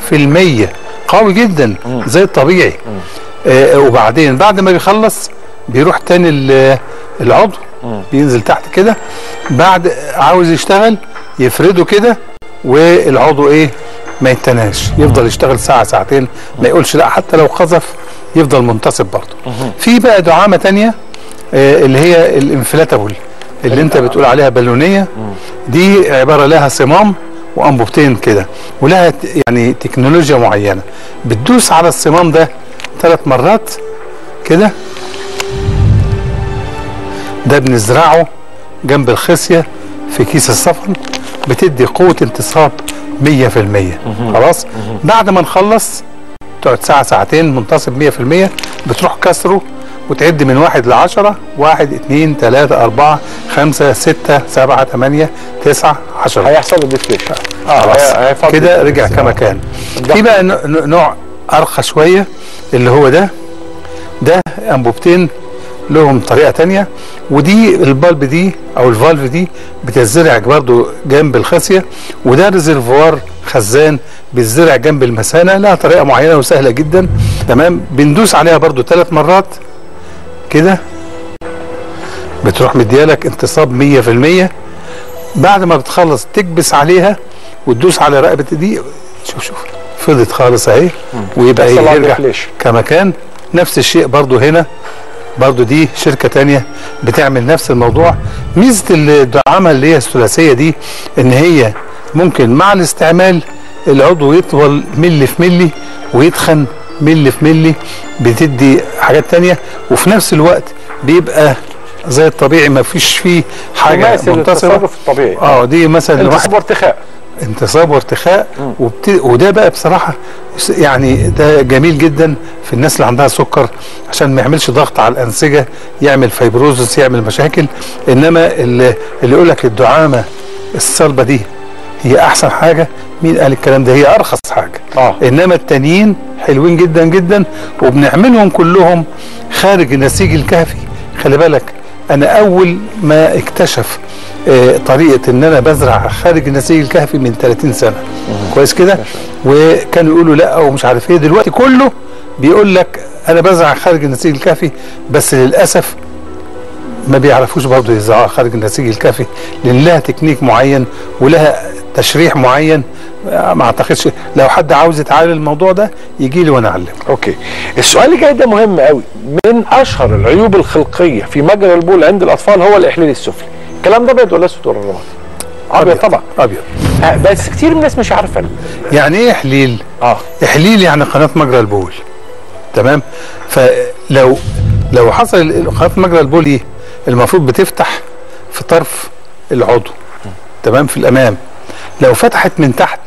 A: قوي جدا زي الطبيعي آه وبعدين بعد ما بيخلص بيروح تاني ال- العضو بينزل تحت كده بعد عاوز يشتغل يفرده كده والعضو ايه ما يتناش يفضل يشتغل ساعه ساعتين ما يقولش لا حتى لو قذف يفضل منتصب برضه في بقى دعامه تانية آه، اللي هي الانفلاتابل اللي انت بتقول عليها بالونيه دي عباره لها صمام وانبوبتين كده ولها ت- يعني تكنولوجيا معينه بتدوس على الصمام ده ثلاث مرات كده ده بنزرعه جنب الخصيه في كيس الصفن بتدي قوه انتصاب 100% خلاص بعد ما نخلص تقعد ساعة ساعتين منتصب 100% بتروح كسره وتعد من واحد لعشرة واحد اتنين تلاتة أربعة خمسة ستة سبعة تمانية تسعة عشرة
B: هيحصل له ديفليشن
A: خلاص
B: هي- هيفضل
A: كده رجع
B: deflation.
A: كما كان
B: ده-
A: في بقى نوع- نوع أرخى شوية اللي هو ده ده أنبوبتين لهم طريقه تانية ودي البالب دي او الفالف دي بتزرع برضو جنب الخاسيه وده ريزرفوار خزان بيتزرع جنب المثانه لها طريقه معينه وسهله جدا تمام بندوس عليها برضو ثلاث مرات كده بتروح مديالك انتصاب 100% بعد ما بتخلص تكبس عليها وتدوس على رقبه دي شوف شوف فضت خالص اهي ويبقى
B: بس
A: إيه
B: الله
A: يرجع
B: يفلش.
A: كمكان نفس الشيء برضو هنا برضو دي شركة تانية بتعمل نفس الموضوع ميزة الدعامة اللي هي الثلاثية دي ان هي ممكن مع الاستعمال العضو يطول ملي في ملي ويتخن ملي في ملي بتدي حاجات تانية وفي نفس الوقت بيبقى زي الطبيعي ما فيش فيه حاجة
B: تماثل
A: منتصرة
B: التصرف الطبيعي
A: اه دي مثلا واحد
B: انتصاب وارتخاء
A: انتصاب وارتخاء وبت... وده بقى بصراحه س- يعني ده جميل جدا في الناس اللي عندها سكر عشان ما يعملش ضغط على الانسجه يعمل فيبروزس يعمل مشاكل انما اللي, اللي يقول لك الدعامه الصلبه دي هي احسن حاجه مين قال الكلام ده هي ارخص حاجه
B: آه.
A: انما التانيين حلوين جدا جدا وبنعملهم كلهم خارج النسيج الكهفي خلي بالك انا اول ما اكتشف آه، طريقه ان انا بزرع خارج النسيج الكهفي من 30 سنه كويس كده وكانوا يقولوا لا ومش عارف ايه دلوقتي كله بيقول لك انا بزرع خارج النسيج الكهفي بس للاسف ما بيعرفوش برضه يزرعوها خارج النسيج الكافي لان لها تكنيك معين ولها تشريح معين آه، ما اعتقدش لو حد عاوز يتعلم الموضوع ده يجي لي وانا اعلمه
B: اوكي السؤال اللي جاي ده مهم قوي من اشهر العيوب الخلقيه في مجرى البول عند الاطفال هو الاحلال السفلي الكلام ده ابيض ولا اسود ولا رمادي ابيض طبعا
A: ابيض
B: آه، بس كتير من الناس مش عارفه ال-
A: يعني ايه احليل
B: اه
A: احليل يعني قناه مجرى البول تمام فلو لو حصل ال- قناه مجرى البول دي المفروض بتفتح في طرف العضو تمام في الامام لو فتحت من تحت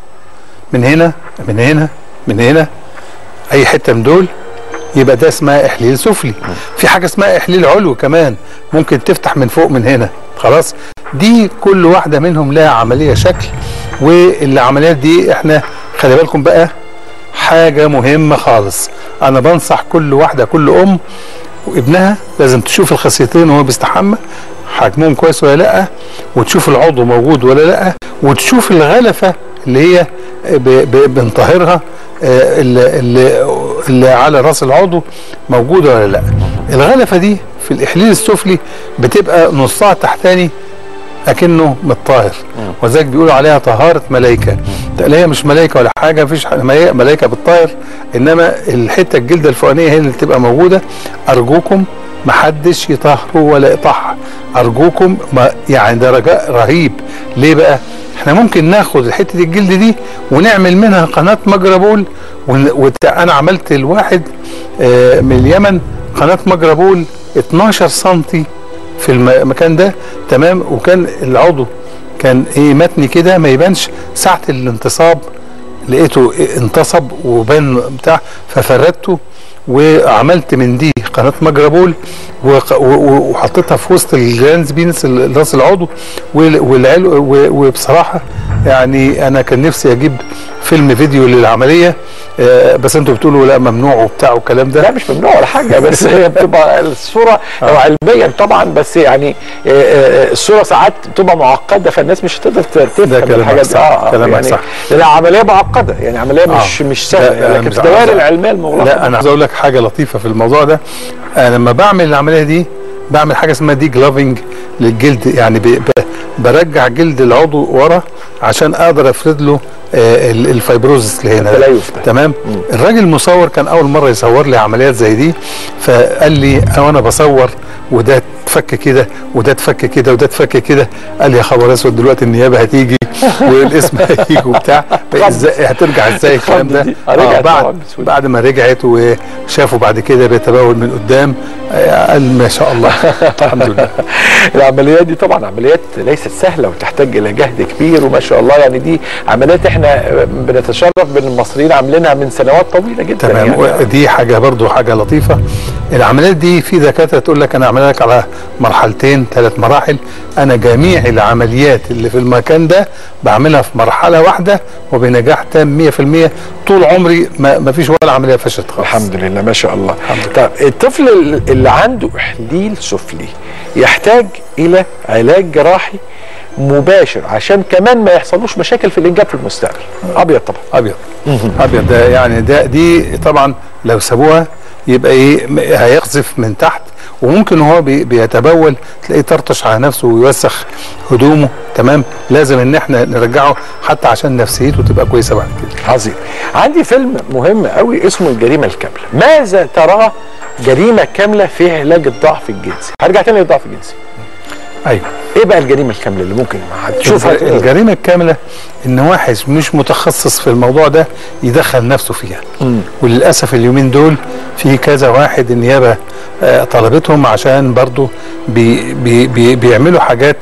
A: من هنا من هنا من هنا اي حته من دول يبقى ده اسمها احليل سفلي في حاجه اسمها احليل علوي كمان ممكن تفتح من فوق من هنا خلاص دي كل واحده منهم لها عمليه شكل والعمليات دي احنا خلي بالكم بقى حاجه مهمه خالص انا بنصح كل واحده كل ام وابنها لازم تشوف الخصيتين وهو بيستحمى حجمهم كويس ولا لا وتشوف العضو موجود ولا لا وتشوف الغلفه اللي هي ب- ب- بنطهرها آه، اللي, اللي, اللي على راس العضو موجوده ولا لا الغلفه دي في الاحليل السفلي بتبقى نصها تحتاني اكنه متطهر وذلك بيقولوا عليها طهاره ملائكه لا هي مش ملائكه ولا حاجه مفيش ح- ملا- ملائكه بتطهر انما الحته الجلده الفوقانيه هي اللي تبقى موجوده ارجوكم محدش يطهره ولا يقطعها ارجوكم ما يعني ده رجاء رهيب ليه بقى احنا ممكن ناخد حته الجلد دي ونعمل منها قناه مجرى بول ون- وت- انا عملت الواحد آه، من اليمن قناه مجرى بول 12 سنتي في الم- المكان ده تمام وكان العضو كان ايه متني كده ما يبانش ساعه الانتصاب لقيته إيه انتصب وبان بتاع ففردته وعملت من دي قناه مجرى بول وق- و- و- وحطيتها في وسط الجرانز بينس ال- راس العضو وال- والعلو و- وبصراحه يعني انا كان نفسي اجيب فيلم فيديو للعمليه آه، بس انتوا بتقولوا لا ممنوع وبتاع والكلام ده
B: لا مش ممنوع ولا حاجه بس هي بتبقى الصوره أو علميا طبعا بس يعني آه، آه، الصوره ساعات بتبقى معقده فالناس مش هتقدر تفهم
A: كلامك
B: الحاجات دي
A: صح،
B: اه آه،
A: كلامك
B: يعني
A: صح.
B: لان عمليه معقده يعني عمليه مش
A: آه.
B: مش
A: لا،
B: سهله
A: أنا
B: لكن
A: مش
B: في الدوائر
A: عاوز-
B: العلميه المغلقه
A: لا انا عايز اقول لك حاجه لطيفه في الموضوع ده انا لما بعمل العمليه دي بعمل حاجه اسمها دي جلافنج للجلد يعني ب... ب... برجع جلد العضو ورا عشان اقدر افرد له آه ال- الفيبروزس اللي هنا ده.
B: التليف ده.
A: تمام الراجل المصور كان اول مره يصور لي عمليات زي دي فقال لي وانا بصور وده اتفك كده وده اتفك كده وده اتفك كده قال لي يا خبر اسود دلوقتي النيابه هتيجي والاسم هيجي وبتاع ازاي هترجع ازاي الكلام ده
B: دي. آه، رجعت طبعاً
A: بعد
B: بسهولة.
A: بعد ما رجعت وشافوا بعد كده بيتبول من قدام آه، قال ما شاء الله الحمد لله
B: العمليات دي طبعا عمليات ليست سهله وتحتاج الى جهد كبير وما شاء الله يعني دي عمليات احنا بنتشرف بان المصريين عاملينها من سنوات طويله جدا
A: تمام
B: يعني
A: دي حاجه برضو حاجه لطيفه العمليات دي في دكاتره تقول لك انا بعملها لك على مرحلتين ثلاث مراحل انا جميع العمليات اللي في المكان ده بعملها في مرحله واحده وبنجاح تام 100% طول عمري ما, ما فيش ولا عمليه فشلت خالص
B: الحمد لله ما شاء الله طب الطفل اللي عنده احليل سفلي يحتاج الى علاج جراحي مباشر عشان كمان ما يحصلوش مشاكل في الانجاب في المستقبل ابيض طبعا
A: ابيض ابيض ده يعني ده دي طبعا لو سابوها يبقى ايه م- هيقذف من تحت وممكن هو بي- بيتبول تلاقيه طرطش على نفسه ويوسخ هدومه تمام لازم ان احنا نرجعه حتى عشان نفسيته تبقى كويسه بعد كده
B: عظيم عندي فيلم مهم قوي اسمه الجريمه الكامله ماذا ترى جريمه كامله في علاج الضعف الجنسي هرجع تاني للضعف الجنسي
A: ايوه
B: ايه بقى الجريمه الكامله اللي ممكن تشوفها
A: الج- الجريمه الكامله ان واحد مش متخصص في الموضوع ده يدخل نفسه فيها وللاسف اليومين دول في كذا واحد النيابه آه، طلبتهم عشان برضو بي بي بي بيعملوا حاجات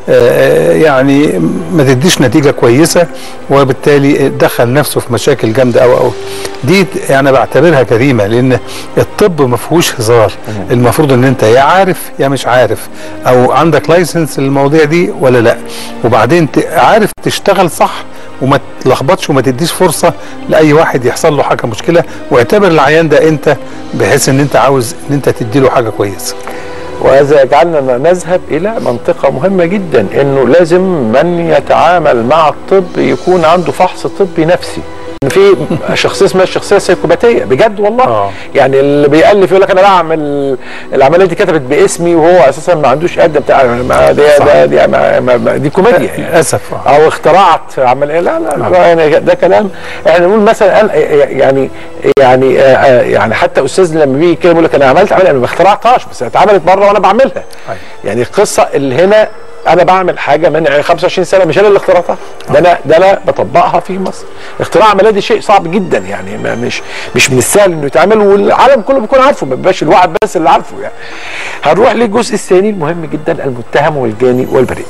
A: آه، يعني ما تديش نتيجه كويسه وبالتالي دخل نفسه في مشاكل جامده قوي قوي دي انا بعتبرها جريمه لان الطب ما فيهوش هزار المفروض ان انت يا عارف يا مش عارف او عندك لايسنس للمواضيع دي ولا لا وبعدين ت- عارف تشتغل صح وما تلخبطش وما تديش فرصه لاي واحد يحصل له حاجه مشكله واعتبر العيان ده انت بحيث ان انت عاوز ان انت تدي له حاجه كويسه
B: وهذا يجعلنا نذهب الى منطقه مهمه جدا انه لازم من يتعامل مع الطب يكون عنده فحص طبي نفسي إن في شخصيه اسمها الشخصيه السيكوباتيه بجد والله
A: آه.
B: يعني اللي بيالف يقول لك انا بعمل العمليه دي كتبت باسمي وهو اساسا ما عندوش قد بتاع ما دي,
A: صح.
B: ده دي, ما ما ما دي كوميديا يعني
A: للاسف آه.
B: او اخترعت عمليه لا لا, لا يعني ده كلام احنا نقول مثلا قال يعني يعني آه، آه، يعني حتى استاذ لما بيجي كده يقول لك انا عملت عمليه انا ما اخترعتهاش بس اتعملت مره وانا بعملها
A: أيوة.
B: يعني القصه اللي هنا انا بعمل حاجه من 25 سنه مش انا اللي اخترعتها ده انا ده انا بطبقها في مصر اختراع عمليه دي شيء صعب جدا يعني ما مش مش من السهل انه يتعمل والعالم كله بيكون عارفه ما بيبقاش الواحد بس اللي عارفه يعني هنروح للجزء الثاني المهم جدا المتهم والجاني والبريء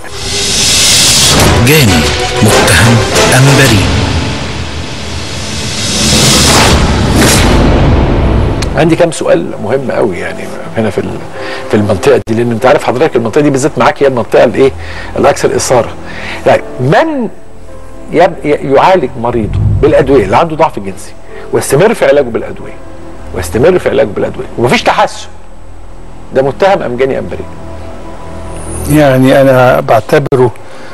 D: جاني متهم أم بريء
B: عندي كام سؤال مهم قوي يعني هنا في ال- في المنطقه دي لان انت عارف حضرتك المنطقه دي بالذات معاك هي المنطقه الايه الاكثر اثاره يعني من يب- ي- يعالج مريضه بالادويه اللي عنده ضعف جنسي ويستمر في علاجه بالادويه ويستمر في علاجه بالادويه ومفيش تحسن ده متهم ام جاني ام بريء
A: يعني انا بعتبره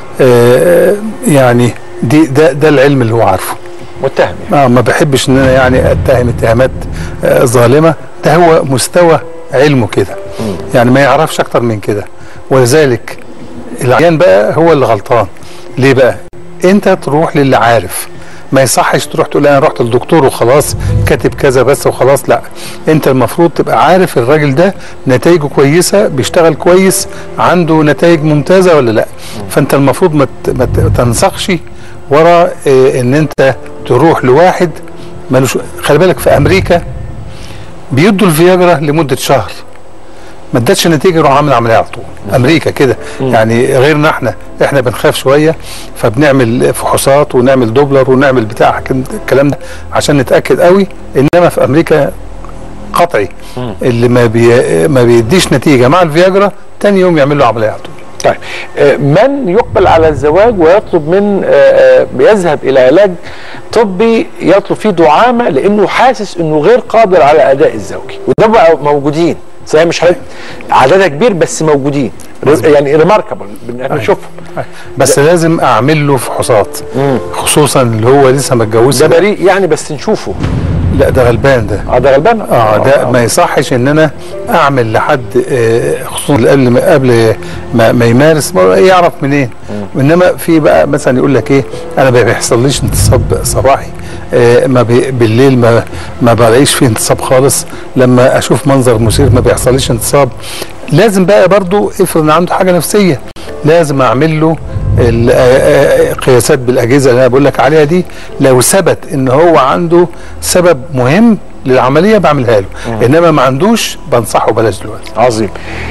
A: آه، يعني دي ده ده العلم اللي هو عارفه
B: متهم يعني
A: ما ما بحبش ان انا يعني اتهم اتهامات آه، ظالمه ده هو مستوى علمه كده يعني ما يعرفش اكتر من كده ولذلك العيان بقى هو اللي غلطان ليه بقى انت تروح للي عارف ما يصحش تروح تقول انا رحت للدكتور وخلاص كاتب كذا بس وخلاص لا انت المفروض تبقى عارف الراجل ده نتائجه كويسه بيشتغل كويس عنده نتائج ممتازه ولا لا فانت المفروض ما ت- ما ت- تنسقش ورا اه ان انت تروح لواحد ملوش خلي بالك في امريكا بيدوا الفياجرا لمده شهر ما ادتش نتيجه يروح عامل عمليه على طول امريكا كده يعني غيرنا احنا احنا بنخاف شويه فبنعمل فحوصات ونعمل دوبلر ونعمل بتاع كن- الكلام ده عشان نتاكد قوي انما في امريكا قطعي اللي ما بي ما بيديش نتيجه مع الفياجرا تاني يوم يعمل له عمليه على طول
B: طيب آه، من يقبل على الزواج ويطلب من آه، آه، يذهب الى علاج طبي يطلب فيه دعامه لانه حاسس انه غير قادر على اداء الزوجي وده بقى موجودين صحيح مش حضرتك عددها كبير بس موجودين ر- يعني ريماركابل احنا نشوفهم
A: بس لازم اعمل له فحوصات خصوصا اللي هو لسه ما اتجوزش
B: ده بريء يعني بس نشوفه
A: لا ده غلبان ده
B: اه ده غلبان
A: اه ده ما يصحش ان انا اعمل لحد آه، خصوصا قبل ما قبل ما, ما يمارس ما يعرف منين انما في بقى مثلا يقول لك ايه انا ما بيحصليش انتصاب صباحي آه، ما بي بالليل ما ما بلاقيش فيه انتصاب خالص لما اشوف منظر مثير ما بيحصليش انتصاب لازم بقى برضو افرض ان عنده حاجه نفسيه لازم اعمل له ال- آه، آه، قياسات بالاجهزه اللي انا بقول لك عليها دي لو ثبت ان هو عنده سبب مهم للعمليه بعملها له انما ما عندوش بنصحه بلاش دلوقتي
B: عظيم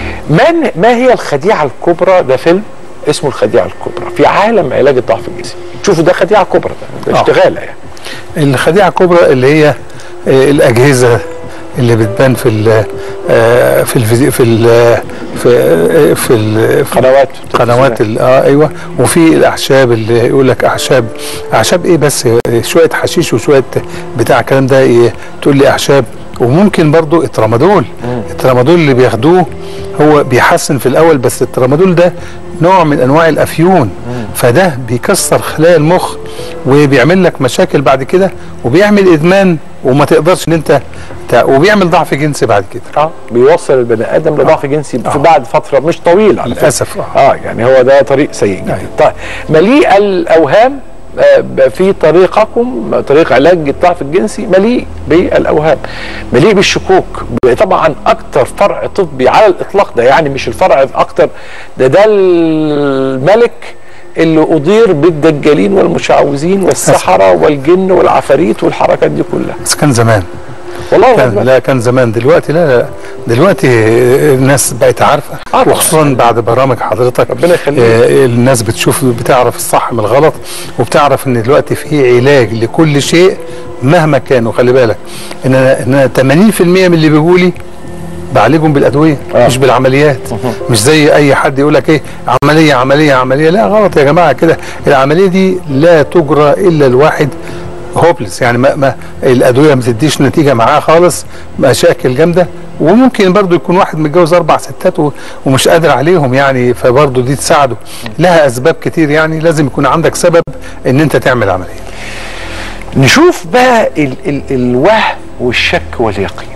B: من ما هي الخديعه الكبرى ده فيلم اسمه الخديعه الكبرى في عالم علاج الضعف الجنسي تشوفوا ده خديعه كبرى ده, ده
A: آه.
B: اشتغاله يعني
A: الخديعه الكبرى اللي هي آه، الاجهزه اللي بتبان في ال آه، في الفيديو في ال في آه، في ال- في
B: قنوات
A: قنوات ال- اه ايوه وفي الاعشاب اللي يقول لك اعشاب اعشاب ايه بس شويه حشيش وشويه بتاع الكلام ده إيه تقول لي اعشاب وممكن برضو الترامادول الترامادول اللي بياخدوه هو بيحسن في الاول بس الترامادول ده نوع من انواع الافيون فده بيكسر خلايا المخ وبيعمل لك مشاكل بعد كده وبيعمل ادمان وما تقدرش ان انت تع- وبيعمل ضعف جنسي بعد كده
B: اه بيوصل البني ادم لضعف جنسي في بعد فتره مش طويله على فكرة.
A: للاسف اه
B: اه يعني هو ده طريق سيء جدا طيب مليء الاوهام آه، ب- في طريقكم طريق علاج الضعف الجنسي مليء بالاوهام مليء بالشكوك ب- طبعا اكتر فرع طبي على الاطلاق ده يعني مش الفرع اكتر ده ده الملك اللي اضير بالدجالين والمشعوذين والسحره والجن والعفاريت والحركات دي كلها
A: بس كان زمان
B: والله
A: كان
B: العظيم.
A: لا كان زمان دلوقتي لا لا دلوقتي الناس بقت عارفه
B: عارفة.
A: وخصوصا بعد برامج حضرتك
B: ربنا يخليك.
A: آه، الناس بتشوف بتعرف الصح من الغلط وبتعرف ان دلوقتي في علاج لكل شيء مهما كان وخلي بالك ان انا ان أنا 80% من اللي بيجوا لي بعالجهم بالادويه
B: آه.
A: مش بالعمليات مش زي اي حد يقول لك ايه عمليه عمليه عمليه لا غلط يا جماعه كده العمليه دي لا تجرى الا الواحد هوبلس يعني ما, ما الادويه ما تديش نتيجه معاه خالص مشاكل جامده وممكن برضو يكون واحد متجوز اربع ستات و- ومش قادر عليهم يعني فبرضو دي تساعده لها اسباب كتير يعني لازم يكون عندك سبب ان انت تعمل عمليه
B: نشوف بقى ال ال الوهم والشك واليقين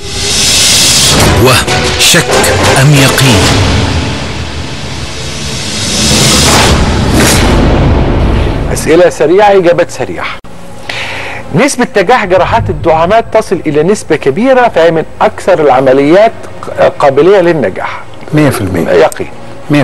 D: وهم شك أم يقين
B: أسئلة سريعة إجابات سريعة نسبة نجاح جراحات الدعامات تصل إلى نسبة كبيرة فهي من أكثر العمليات قابلية للنجاح
A: 100%
B: يقين
A: 100%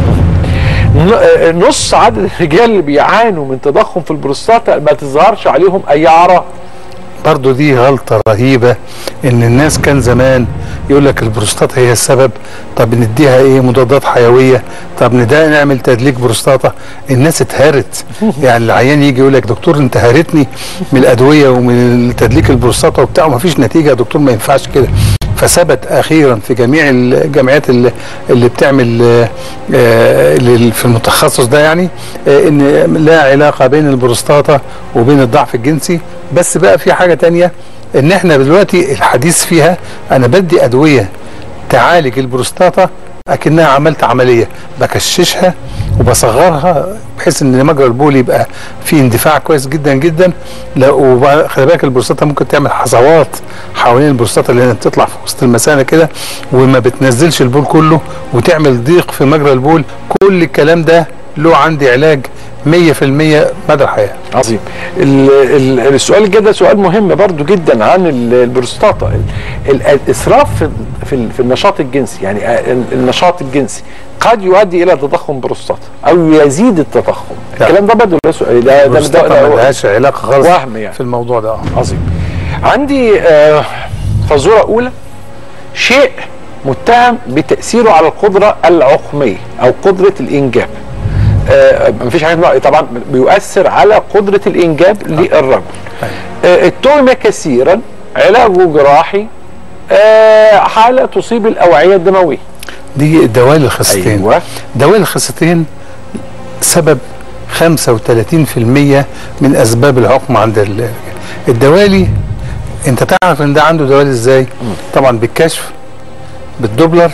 B: ن- آه، نص عدد الرجال اللي بيعانوا من تضخم في البروستاتا ما تظهرش عليهم أي أعراض
A: برضو دي غلطة رهيبة ان الناس كان زمان يقول لك البروستاتا هي السبب طب نديها ايه مضادات حيوية طب ندا نعمل تدليك بروستاتا الناس اتهرت يعني العيان يجي يقول لك دكتور انت هرتني من الادوية ومن تدليك البروستاتا وبتاع ومفيش نتيجة يا دكتور ما ينفعش كده فثبت اخيرا في جميع الجامعات اللي, اللي بتعمل آه، آه، لل- في المتخصص ده يعني آه، ان لا علاقه بين البروستاتا وبين الضعف الجنسي بس بقى في حاجه تانية ان احنا دلوقتي الحديث فيها انا بدي ادويه تعالج البروستاتا اكنها عملت عمليه بكششها وبصغرها بحيث ان مجرى البول يبقى فيه اندفاع كويس جدا جدا لا وخلي بالك البروستاتا ممكن تعمل حصوات حوالين البروستاتا اللي بتطلع في وسط المثانه كده وما بتنزلش البول كله وتعمل ضيق في مجرى البول كل الكلام ده له عندي علاج 100% مدى الحياه
B: عظيم ال ال السؤال الجاي ده سؤال مهم برضو جدا عن ال- البروستاتا ال- ال- الاسراف في في, ال- في النشاط الجنسي يعني ال- النشاط الجنسي قد يؤدي الى تضخم بروستاتا او يزيد التضخم
A: لا.
B: الكلام ده برضو ده سؤال ده ده, ده,
A: البروستاتا
B: ده,
A: ملهاش علاقه خالص
B: وهم يعني.
A: في الموضوع ده آه.
B: عظيم عندي آه فزوره اولى شيء متهم بتاثيره على القدره العقميه او قدره الانجاب آه مفيش حاجه اسمها- طبعا بيؤثر على قدره الانجاب للرجل آه اتهم كثيرا علاجه جراحي آه حاله تصيب الاوعيه الدمويه
A: دي دوالي الخصيتين
B: ايوه
A: دوالي الخصيتين سبب 35% من اسباب العقم عند الرجال الدوالي انت تعرف ان ده عنده دوالي ازاي طبعا بالكشف بالدوبلر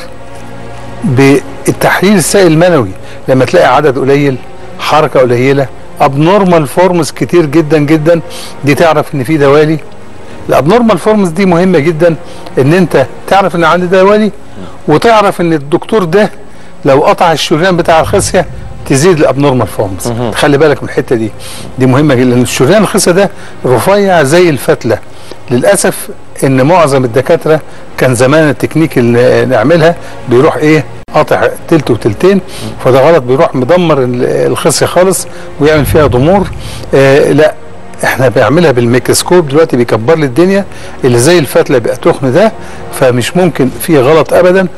A: بالتحليل السائل المنوي لما تلاقي عدد قليل حركه قليله ابنورمال فورمز كتير جدا جدا دي تعرف ان في دوالي الابنورمال فورمز دي مهمه جدا ان انت تعرف ان عندي دوالي وتعرف ان الدكتور ده لو قطع الشريان بتاع الخصيه تزيد الابنورمال فورمز خلي بالك من الحته دي دي مهمه جدا لان الشريان الخصيه ده رفيع زي الفتله للاسف ان معظم الدكاتره كان زمان التكنيك اللي نعملها بيروح ايه قاطع تلت وتلتين فده غلط بيروح مدمر ال- الخصيه خالص ويعمل فيها ضمور آه لا احنا بنعملها بالميكروسكوب دلوقتي بيكبر لي الدنيا اللي زي الفتله بقى تخن ده فمش ممكن فيه غلط ابدا آه،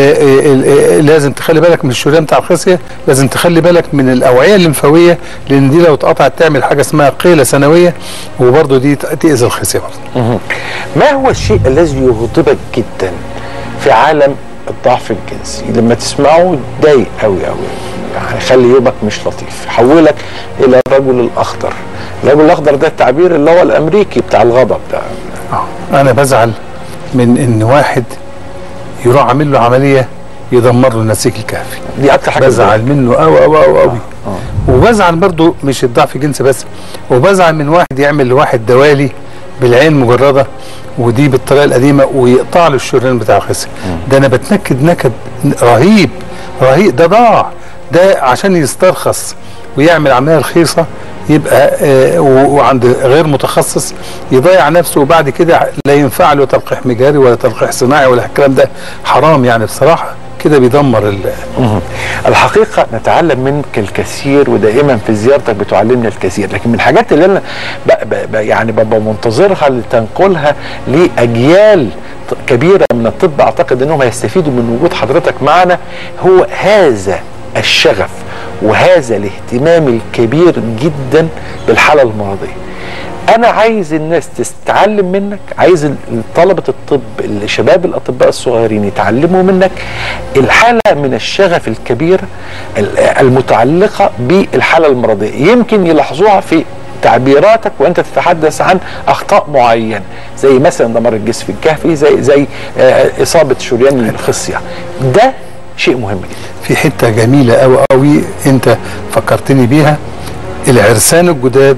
A: آه، آه، لازم تخلي بالك من الشريان بتاع الخصيه لازم تخلي بالك من الاوعيه الليمفاويه لان دي لو اتقطعت تعمل حاجه اسمها قيله سنويه وبرضه دي تاذي الخصيه برضه
B: مهم. ما هو الشيء الذي يغضبك جدا في عالم الضعف الجنسي لما تسمعه تضايق قوي قوي يعني يخلي يومك مش لطيف يحولك الى الرجل الاخضر الرجل الاخضر ده التعبير اللي هو الامريكي بتاع الغضب ده
A: آه. انا بزعل من ان واحد يروح عامل له عمليه يدمر له النسيج الكافي
B: دي اكتر حاجه
A: بزعل منه قوي قوي قوي قوي وبزعل برضو مش الضعف الجنسي بس وبزعل من واحد يعمل لواحد دوالي بالعين مجرده ودي بالطريقه القديمه ويقطع له الشريان بتاع الخصيه ده انا بتنكد نكد رهيب رهيب ده ضاع ده عشان يسترخص ويعمل عمليه رخيصه يبقى آه و- وعند غير متخصص يضيع نفسه وبعد كده لا ينفع له تلقيح مجاري ولا تلقيح صناعي ولا الكلام ده حرام يعني بصراحه كده بيدمر ال
B: مهم. الحقيقة نتعلم منك الكثير ودائما في زيارتك بتعلمنا الكثير لكن من الحاجات اللي أنا ب ب ب يعني ببقى منتظرها لتنقلها لأجيال ط- كبيرة من الطب أعتقد أنهم هيستفيدوا من وجود حضرتك معنا هو هذا الشغف وهذا الاهتمام الكبير جدا بالحالة المرضية انا عايز الناس تتعلم منك عايز ال- طلبه الطب الشباب الاطباء الصغيرين يتعلموا منك الحاله من الشغف الكبير ال- المتعلقه بالحاله المرضيه يمكن يلاحظوها في تعبيراتك وانت تتحدث عن اخطاء معينه زي مثلا دمار الجسم الكهفي زي زي آه، اصابه شريان الخصيه ده شيء مهم جدا
A: في حته جميله قوي قوي انت فكرتني بيها العرسان الجداد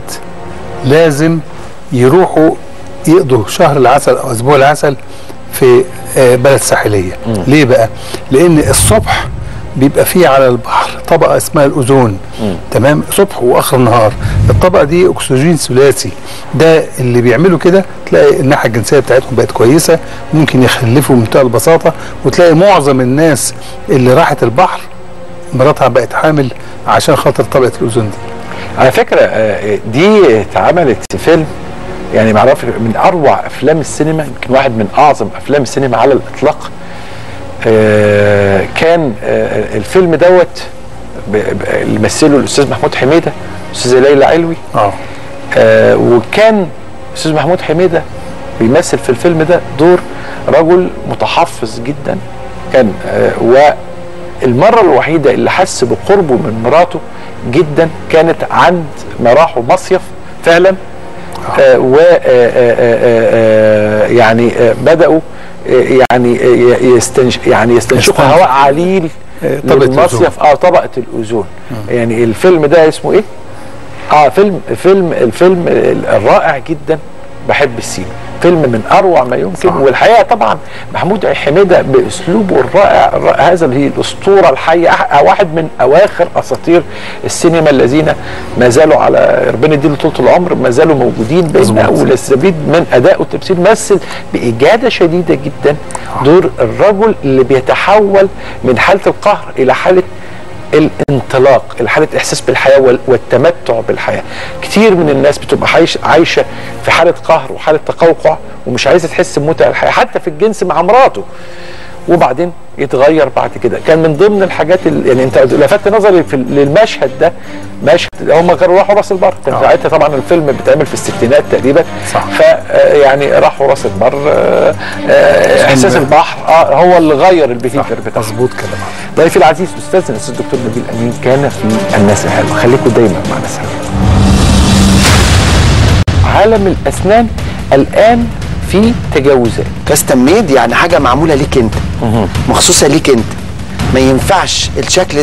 A: لازم يروحوا يقضوا شهر العسل او اسبوع العسل في آه، بلد ساحليه ليه بقى لان الصبح بيبقى فيه على البحر طبقه اسمها الاوزون تمام صبح واخر النهار الطبقه دي اكسجين ثلاثي ده اللي بيعملوا كده تلاقي الناحيه الجنسيه بتاعتهم بقت كويسه ممكن يخلفوا بمنتهى البساطه وتلاقي معظم الناس اللي راحت البحر مراتها بقت حامل عشان خاطر طبقه الاوزون دي
B: على فكرة آه، دي اتعملت في فيلم يعني معرف من اروع افلام السينما يمكن واحد من اعظم افلام السينما على الاطلاق آه، كان آه، الفيلم دوت ب- ب- اللي مثله الاستاذ محمود حميده الاستاذه ليلى علوي
A: اه
B: آه، وكان استاذ محمود حميده بيمثل في الفيلم ده دور رجل متحفظ جدا كان آه، والمره الوحيده اللي حس بقربه من مراته جدا كانت عند ما راحوا مصيف فعلا آه و آه، آه، آه، آه، يعني آه، بداوا آه، يعني آه، يستنش يعني يستنشقوا
A: يستنشق.
B: هواء عليل
A: آه، طبقة
B: للمصيف اه طبقه الاوزون يعني الفيلم ده اسمه ايه؟ اه فيلم فيلم الفيلم الرائع جدا بحب السين فيلم من اروع ما يمكن
A: صح.
B: والحقيقه طبعا محمود حميده باسلوبه الرائع الرائع هذا اللي هي الاسطوره الحيه أح- واحد من اواخر اساطير السينما الذين ما زالوا على ربنا يديله طول العمر ما زالوا موجودين بيننا
A: مظبوط.
B: ونستفيد من ادائه والتمثيل مثل باجاده شديده جدا دور الرجل اللي بيتحول من حاله القهر الى حاله الانطلاق حاله احساس بالحياه وال- والتمتع بالحياه كتير من الناس بتبقى عايش عايشه في حاله قهر وحاله تقوقع ومش عايزه تحس بمتع الحياه حتى في الجنس مع مراته وبعدين يتغير بعد كده كان من ضمن الحاجات اللي يعني انت لفت نظري في للمشهد ده مشهد هم كانوا راحوا راس البر كان ساعتها طبعا الفيلم بيتعمل في الستينات تقريبا
A: صح.
B: ف آه، يعني راحوا راس البر آه، آه، احساس البحر اه هو اللي غير البيهيفير بتاعه
A: مظبوط كده
B: ضيفي العزيز استاذنا الاستاذ الدكتور نبيل امين كان في الناس الحلوه خليكم دايما مع الناس الحلوه عالم الاسنان الان في تجاوزات
E: كاستم ميد يعني حاجه معموله ليك انت مخصوصه ليك انت ما ينفعش الشكل